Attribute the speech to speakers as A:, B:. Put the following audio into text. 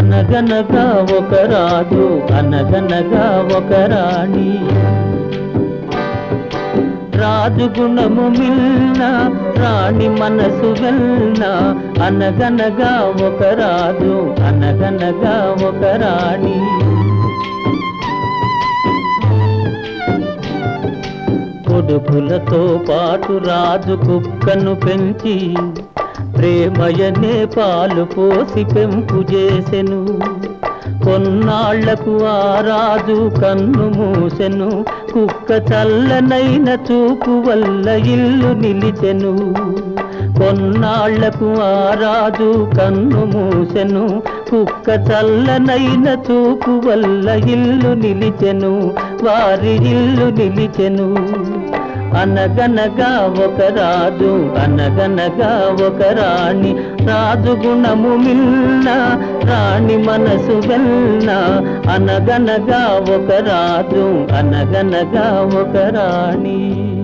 A: అనగనగా ఒక రాజు అనగనగా ఒక రాణి రాజు గుణము మిల్న రాణి మనసు వెల్న అనగనగా ఒక రాజు అనగనగా ఒక రాణి కొడుకులతో పాటు రాజు కుక్కను పెంచి ప్రేమయనే పాలు పోసి పెంపు చేసెను కొన్నాళ్లకు ఆ రాజు కన్ను మూసెను కుక్క చల్లనైన చూపు వల్ల ఇల్లు నిలిచెను కొన్నాళ్లకు ఆ రాజు కన్ను మూసెను కుక్క చల్లనైన చూపు వల్ల ఇల్లు నిలిచెను వారి ఇల్లు నిలిచెను అనగనగా ఒక రాజు అనగనగా ఒక రాణి రాజు గుణము మిల్న రాణి మనసు వెల్న అనగనగా ఒక రాజు అనగనగా ఒక రాణి